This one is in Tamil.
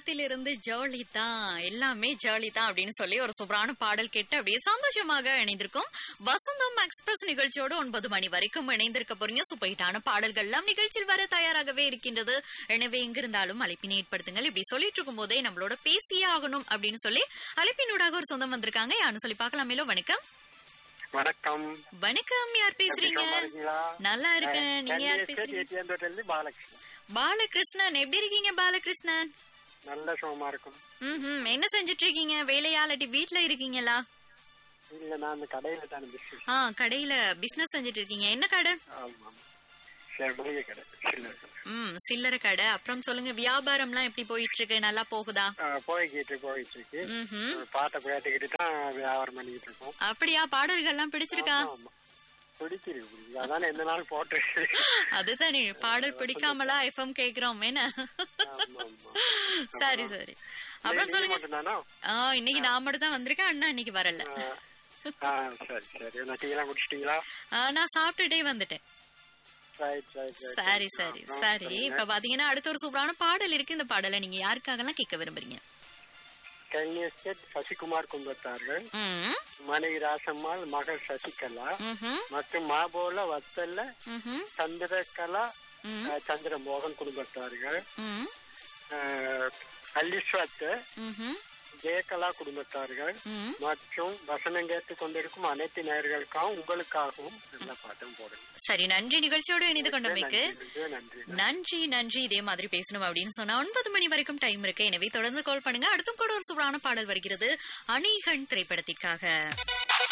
ஆரம்பத்திலிருந்து ஜாலி தான் எல்லாமே ஜாலி தான் அப்படின்னு சொல்லி ஒரு சூப்பரான பாடல் கேட்டு அப்படியே சந்தோஷமாக இணைந்திருக்கும் வசந்தம் எக்ஸ்பிரஸ் நிகழ்ச்சியோடு ஒன்பது மணி வரைக்கும் இணைந்திருக்க போறீங்க சூப்பர்ஹிட்டான பாடல்கள் எல்லாம் நிகழ்ச்சியில் வர தயாராகவே இருக்கின்றது எனவே எங்கிருந்தாலும் அழைப்பினை ஏற்படுத்துங்கள் இப்படி சொல்லிட்டு இருக்கும் போதே நம்மளோட பேசியே ஆகணும் அப்படின்னு சொல்லி அழைப்பினூடாக ஒரு சொந்தம் வந்திருக்காங்க யாருன்னு சொல்லி பார்க்கலாமேலோ வணக்கம் வணக்கம் வணக்கம் யார் பேசுறீங்க எப்படி இருக்கீங்களா? நல்லா இருக்கேன் அஹ், நீங்க யார் சென்னை பேசுறீங்க ஸ்டேட் ATM தோட்டத்திலிருந்து பாலகிருஷ்ணன் பாலகிருஷ்ணன் எப்படி இருக்கீங்க பாலகிருஷ்ணன் நல்ல சுகமா இருக்கும் ம்ஹும். என்ன செஞ்சிட்டு இருக்கீங்க வேலையா இல்லாட்டி வீட்ல இருக்கீங்களா இல்ல நான் அந்த கடையில தான் பிசினஸ் ஆ கடையில பிசினஸ் செஞ்சுட்டு இருக்கீங்க என்ன கடை ஆமா சரி மளிகை கடை சின்ன கடை. ம் சில்லறை கடை அப்புறம் சொல்லுங்க வியாபாரம்லாம் எப்படி போயிட்டு இருக்கு நல்லா போகுதா அஹ், போய்கிட்டு போயிட்டு இருக்கு ம்ஹும். அஹ், பாட்டை கேட்டுக்கிட்டு தான் வியாபாரம் பண்ணிக்கிட்டு இருக்கோம் அப்படியா பாடல்கள்லாம் பிடிச்சிருக்கா ஆமா, ஆமா. பிடிச்சிருக்கு பிடிச்சிருக்கு. அதானே எந்த நாள் போட்டு அதுதானே பாடல் பிடிக்காமலா எஃப்எம் கேக்குறோம் என்ன ஆமா, ஆமா. சரி சரி அப்புறம் நீங்க சொல்லுங்க மட்டும்தானா? ஆ இன்னைக்கு நான் மட்டும் தான் வந்திருக்கேன் அண்ணா இன்னைக்கு வரல அஹ், ஆ, சரி சரி என்ன டீ எல்லாம் குடிச்சிட்டீங்களா ஆ, நான் சாப்பிட்டுட்டே வந்துட்டேன் ரைட் ரைட் ரைட். சரி சரி அப்புறம் சரி சொல்லுங்க. இப்ப பாத்தீங்கன்னா அடுத்த ஒரு சூப்பரான பாடல் இருக்கு இந்த பாடலை நீங்க யாருக்காகலாம் கேட்க விரும்புறீங்க கல்வி எஸ்டேட் சசிகுமார் கும்பத்தார்கள் ம் மனைவி ராசம்மாள் மகள் சசிகலா ம்ஹும். மற்றும் மாபோல வத்தல்ல ம்ஹும். சந்திரகலா ம். அஹ், சந்திரமோகன் குடும்பத்தார்கள் ம். அஹ், அல்லிஸ்வத் ம்ஹும். ஜெயகலா குடும்பத்தார்கள் ம். மற்றும் வசனம் கேட்டு கொண்டிருக்கும் அனைத்து நேயர்களுக்காகவும் உங்களுக்காகவும் நல்ல பாட்டும் போடுங்க சரி நன்றி நிகழ்ச்சியோடு இணைந்து கொண்டமைக்கு நன்றி, நன்றி நன்றி நன்றி இதே மாதிரி பேசணும் அப்படின்னு சொன்னா ஒன்பது மணி வரைக்கும் டைம் இருக்கு எனவே தொடர்ந்து கால் பண்ணுங்க அடுத்தும் கூட ஒரு சூப்பரான பாடல் வருகிறது அணிகன் திரைப்படத்திற்காக